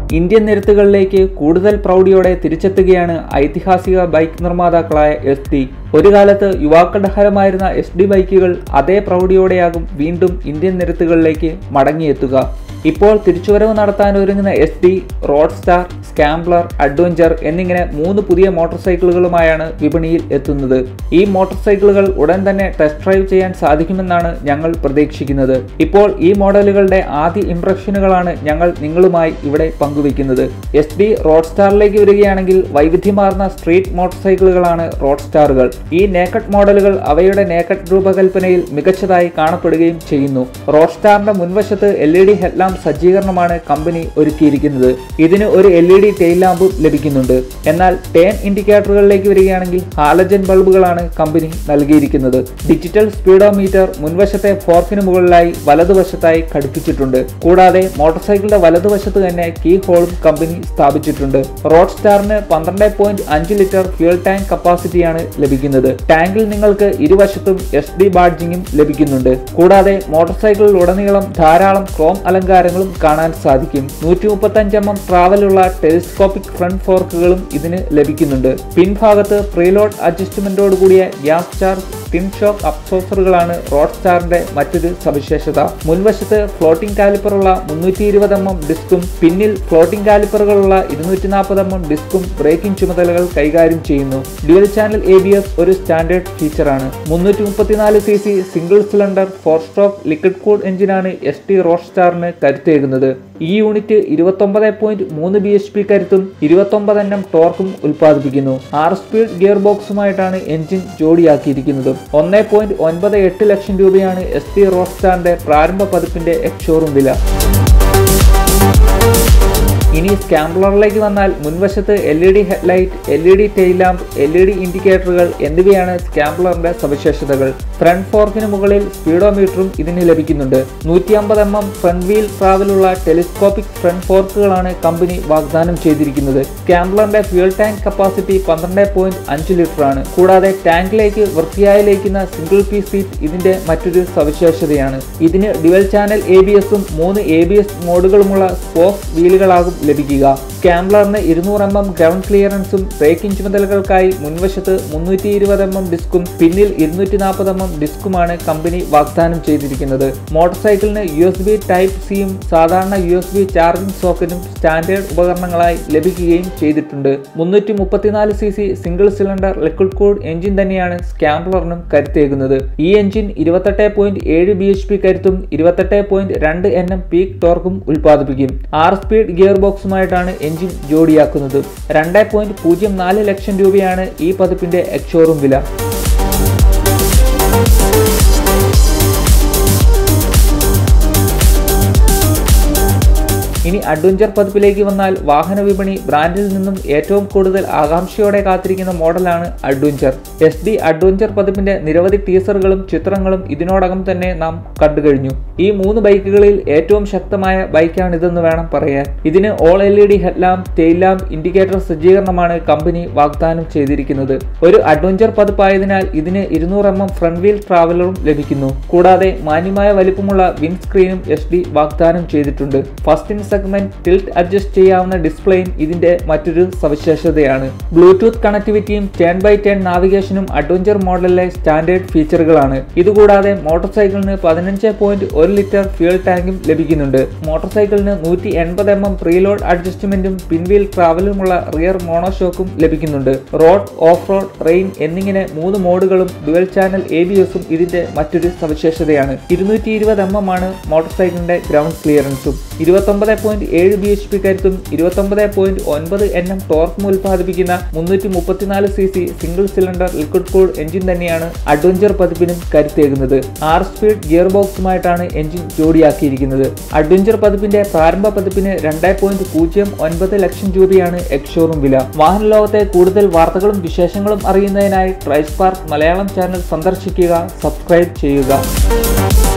Indian നിരത്തുകളിലേക്ക് കൂടുതൽ പ്രൗഢിയോടെ തിരിച്ചെത്തുകയാണ് ഐതിഹാസിക bike നിർമ്മാതാക്കളായ S D ഒരു കാലത്ത് യുവാക്കളുടെ ഹരമായിരുന്ന എസ് ഡി ബൈക്കുകൾ അതേ പ്രൗഢിയോടെയാകും വീണ്ടും ഇന്ത്യൻ നിരത്തുകളിലേക്ക് മടങ്ങിയെത്തുക ഇപ്പോൾ തിരിച്ചുവരവ് നടത്താൻ ഒരുങ്ങുന്ന S D road star scrambler adventure എന്നിങ്ങനെ മൂന്ന് പുതിയ മോട്ടോർ സൈക്കിളുകളുമായാണ് വിപണിയിൽ എത്തുന്നത് ഈ മോട്ടോർ സൈക്കിളുകൾ ഉടൻ തന്നെ ടെസ്റ്റ് ഡ്രൈവ് ചെയ്യാൻ സാധിക്കുമെന്നാണ് ഞങ്ങൾ പ്രതീക്ഷിക്കുന്നത് ഇപ്പോൾ ഈ മോഡലുകളുടെ ആദ്യ ഇംപ്രഷനുകളാണ് ഞങ്ങൾ നിങ്ങളുമായി ഇവിടെ പങ്കുവയ്ക്കുന്നത് എസ് ഡി റോഡ് സ്റ്റാറിലേക്ക് വരികയാണെങ്കിൽ വൈവിധ്യമാർന്ന സ്ട്രീറ്റ് മോട്ടോർ സൈക്കിളുകളാണ് റോഡ് സ്റ്റാറുകൾ ഈ നേക്കഡ് മോഡലുകൾ അവയുടെ നേക്കഡ് രൂപകൽപ്പനയിൽ മികച്ചതായി കാണപ്പെടുകയും ചെയ്യുന്നു റോഡ് സ്റ്റാറിന്റെ മുൻവശത്ത് എൽ ഇ ഡി ഹെഡ്ലാമ്പ് സജ്ജീകരണമാണ് കമ്പനി ഒരുക്കിയിരിക്കുന്നത് ഇതിന് ഒരു എൽ ഇ ഡി ടെയിൽ ലാമ്പും ലഭിക്കുന്നുണ്ട് എന്നാൽ ടേൺ ഇൻഡിക്കേറ്ററുകളിലേക്ക് വരികയാണെങ്കിൽ ഹാലജൻ ബൾബുകളാണ് കമ്പനി നൽകിയിരിക്കുന്നത് ഡിജിറ്റൽ സ്പീഡോമീറ്റർ മുൻവശത്തെ ഫോർക്കിന് മുകളിലായി വലതുവശത്തായി ഘടിപ്പിച്ചിട്ടുണ്ട് കൂടാതെ മോട്ടോർ സൈക്കിളിന്റെ വലതുവശത്ത് തന്നെ കീ ഹോളും കമ്പനി സ്ഥാപിച്ചിട്ടുണ്ട് റോഡ് സ്റ്റാറിന് പന്ത്രണ്ട് പോയിന്റ് അഞ്ച് ലിറ്റർ ഫ്യൂൽ ടാങ്ക് കപ്പാസിറ്റിയാണ് ലഭിക്കുന്നത് ടാങ്കിൽ നിങ്ങൾക്ക് ഇരുവശത്തും എസ് ഡി ബാഡ്ജിങ്ങും ലഭിക്കുന്നുണ്ട് കൂടാതെ മോട്ടോർ സൈക്കിളിൽ ഉടനീളം ധാരാളം ക്രോം അലങ്കാരങ്ങളും കാണാൻ സാധിക്കും നൂറ്റി മുപ്പത്തഞ്ച് എം എം ട്രാവലുള്ള ടെലിസ്കോപ്പിക് ഫ്രണ്ട് ഫോർക്കുകളും ഇതിന് ലഭിക്കുന്നുണ്ട് പിൻഭാഗത്ത് പ്രീലോഡ് അഡ്ജസ്റ്റ്മെന്റോട് കൂടിയ ഗ്യാസ് ചാർജ് ടിൻ ഷോക്ക് അബ്സോർസറുകളാണ് റോഡ് സ്റ്റാറിന്റെ മറ്റൊരു സവിശേഷത മുൻവശത്ത് ഫ്ലോട്ടിംഗ് കാലിപ്പറുള്ള മുന്നൂറ്റി ഇരുപത് എം എം ഡിസ്കും പിന്നിൽ ഫ്ലോട്ടിംഗ് കാലിപ്പറുകളുള്ള ഇരുന്നൂറ്റി നാൽപ്പത് എം എം ഡിസ്കും ബ്രേക്കിംഗ് ചുമതലകൾ കൈകാര്യം ചെയ്യുന്നു dual channel A B S ഒരു സ്റ്റാൻഡേർഡ് ഫീച്ചറാണ് മുന്നൂറ്റി മുപ്പത്തിനാല് C C single cylinder four stroke liquid cool എഞ്ചിനാണ് എസ് ടി റോഡ് സ്റ്റാറിന് കരുത്തേകുന്നത് ഈ യൂണിറ്റ് ഇരുപത്തൊമ്പത് പോയിന്റ് മൂന്ന് ബി എച്ച് പി കരുത്തും ഇരുപത്തൊമ്പത് എണ്ണം ടോർക്കും ഉൽപ്പാദിപ്പിക്കുന്നു ആറ് സ്പീഡ് ഗിയർ ബോക്സുമായിട്ടാണ് എഞ്ചിൻ ജോഡിയാക്കിയിരിക്കുന്നത് ഒന്ന് പോയിന്റ് ഒൻപത് എട്ട് ലക്ഷം രൂപയാണ് എസ് ടി റോഡ് സ്റ്റാറിന്റെ പ്രാരംഭ പതിപ്പിന്റെ എക്സ്ഷോറൂം വില ഇനി സ്കാംബ്ലറിലേക്ക് വന്നാൽ മുൻവശത്ത് L E D headlight L E D tail lamp L E D ഇൻഡിക്കേറ്ററുകൾ എന്നിവയാണ് സ്കാംബ്ലറിന്റെ സവിശേഷതകൾ ഫ്രണ്ട് ഫോർക്കിന് മുകളിൽ സ്പീഡോമീറ്ററും ഇതിന് ലഭിക്കുന്നുണ്ട് നൂറ്റി അമ്പത് എം എം ഫ്രണ്ട് വീൽ ട്രാവലുള്ള ടെലിസ്കോപ്പിക് ഫ്രണ്ട് ഫോർക്കുകളാണ് കമ്പനി വാഗ്ദാനം ചെയ്തിരിക്കുന്നത് സ്കാംബ്ലറിന്റെ ഫ്യൂൽ ടാങ്ക് കപ്പാസിറ്റി പന്ത്രണ്ട് പോയിന്റ് അഞ്ച് ലിറ്റർ ആണ് കൂടാതെ ടാങ്കിലേക്ക് വൃത്തിയായി ലയിക്കുന്ന സിംഗിൾ പീസ് സീറ്റ് ഇതിന്റെ മറ്റൊരു സവിശേഷതയാണ് ഇതിന് ഡ്യുവൽ ചാനൽ എ ബി എസും മൂന്ന് എ ബി എസ് മോഡുകളുമുള്ള സ്പോക്സ് വീലുകളാകും ലഭിക്കുക സ്കാംബ്ലറിന് ഇരുന്നൂറ് എം എം ഗ്രൗണ്ട് ക്ലിയറൻസും ബ്രേക്കിംഗ് ചുമതലകൾക്കായി മുൻവശത്ത് മുന്നൂറ്റി ഇരുപത് എം എം ഡിസ്കും പിന്നിൽ ഇരുന്നൂറ്റി നാൽപ്പത് എം എം ഡിസ്കുമാണ് കമ്പനി വാഗ്ദാനം ചെയ്തിരിക്കുന്നത് മോട്ടോർ സൈക്കിളിന് യു എസ് ബി ടൈപ്പ് സിയും സാധാരണ യു എസ് ബി ചാർജിംഗ് സോക്കറ്റും സ്റ്റാൻഡേർഡ് ഉപകരണങ്ങളായി ലഭിക്കുകയും ചെയ്തിട്ടുണ്ട് മുന്നൂറ്റി മുപ്പത്തിനാല് C C single cylinder liquid cooled engine തന്നെയാണ് സ്കാംബ്ലറിനും കരുത്തേകുന്നത് ഈ എഞ്ചിൻ ഇരുപത്തെട്ട് പോയിന്റ് ഏഴ് ബി എച്ച് പി കരുത്തും ഇരുപത്തെട്ട് പോയിന്റ് രണ്ട് എൻ എം പീക്ക് ടോർക്കും ഉൽപ്പാദിപ്പിക്കും ആറ് സ്പീഡ് ഗിയർ ബോക്സുമായിട്ടാണ് എഞ്ചിൻ ജോഡിയാക്കുന്നത് രണ്ട് പോയിന്റ് പൂജ്യം നാല് ലക്ഷം രൂപയാണ് ഈ പതിപ്പിന്റെ എക്സ്ഷോറൂം വില ഇനി അഡ്വഞ്ചർ പതിപ്പിലേക്ക് വന്നാൽ വാഹന വിപണി ബ്രാൻഡിൽ നിന്നും ഏറ്റവും കൂടുതൽ ആകാംക്ഷയോടെ കാത്തിരിക്കുന്ന മോഡലാണ് അഡ്വഞ്ചർ എസ് ഡി അഡ്വഞ്ചർ പതിപ്പിന്റെ നിരവധി ടീസറുകളും ചിത്രങ്ങളും ഇതിനോടകം തന്നെ നാം കണ്ടു കഴിഞ്ഞു ഈ മൂന്ന് ബൈക്കുകളിൽ ഏറ്റവും ശക്തമായ ബൈക്കാണിതെന്ന് വേണം പറയാൻ ഇതിന് all L E D headlamp tail lamp indicator സജ്ജീകരണമാണ് കമ്പനി വാഗ്ദാനം ചെയ്തിരിക്കുന്നത് ഒരു അഡ്വഞ്ചർ പതിപ്പായതിനാൽ ഇതിന് ഇരുന്നൂറ് എം എം ഫ്രണ്ട് വീൽ ട്രാവലറും ലഭിക്കുന്നു കൂടാതെ മാന്യമായ വലിപ്പമുള്ള വിൻഡ് സ്ക്രീനും എസ് ഡി വാഗ്ദാനം ചെയ്തിട്ടുണ്ട് first in segment tilt adjust ചെയ്യാവുന്ന ഡിസ്പ്ലേയും ഇതിന്റെ മറ്റൊരു സവിശേഷതയാണ് ബ്ലൂടൂത്ത് കണക്ടിവിറ്റിയും ടേൺ ബൈ ടേൺ നാവിഗേഷനും അഡ്വഞ്ചർ മോഡലിലെ സ്റ്റാൻഡേർഡ് ഫീച്ചറുകളാണ് ഇതുകൂടാതെ മോട്ടോർ സൈക്കിളിന് പതിനഞ്ച് പോയിന്റ് ഒരു ലിറ്റർ ഫ്യൂൽ ടാങ്കും ലഭിക്കുന്നുണ്ട് മോട്ടോർ സൈക്കിളിന് നൂറ്റി എൺപത് എം എം പ്രീലോഡ് അഡ്ജസ്റ്റ്മെന്റും പിൻവീൽ ട്രാവലുമുള്ള റിയർ മോണോഷോക്കും ലഭിക്കുന്നുണ്ട് റോഡ് ഓഫ് റോഡ് റെയിൻ എന്നിങ്ങനെ മൂന്ന് മോഡുകളും ഡുവൽ ചാനൽ എ ബി എസും ഇതിന്റെ മറ്റൊരു സവിശേഷതയാണ് ഇരുന്നൂറ്റി ഇരുപത് എം എം ആണ് മോട്ടോർ സൈക്കിളിന്റെ ഗ്രൗണ്ട് ക്ലിയറൻസും ഇരുപത്തൊമ്പത് പോയിന്റ് ഏഴ് ബി എച്ച് പി കരുത്തും ഇരുപത്തൊമ്പത് പോയിന്റ് ഒൻപത് എൻ എം ടോർക്കും ഉൽപ്പാദിപ്പിക്കുന്ന മുന്നൂറ്റി മുപ്പത്തിനാല് C C single cylinder liquid cooled engine തന്നെയാണ് അഡ്വഞ്ചർ പതിപ്പിനും കരുത്തേകുന്നത് ആറ് സ്പീഡ് ഗിയർ ബോക്സുമായിട്ടാണ് എഞ്ചിൻ ജോഡിയാക്കിയിരിക്കുന്നത് അഡ്വഞ്ചർ പതിപ്പിന്റെ പ്രാരംഭ പതിപ്പിന് രണ്ട് പോയിന്റ് പൂജ്യം ഒൻപത് ലക്ഷം രൂപയാണ് എക്സ്ഷോറൂം വില വാഹന ലോകത്തെ കൂടുതൽ വാർത്തകളും വിശേഷങ്ങളും അറിയുന്നതിനായി ട്രൈസ്പാർക്ക് മലയാളം ചാനൽ സന്ദർശിക്കുക സബ്സ്ക്രൈബ് ചെയ്യുക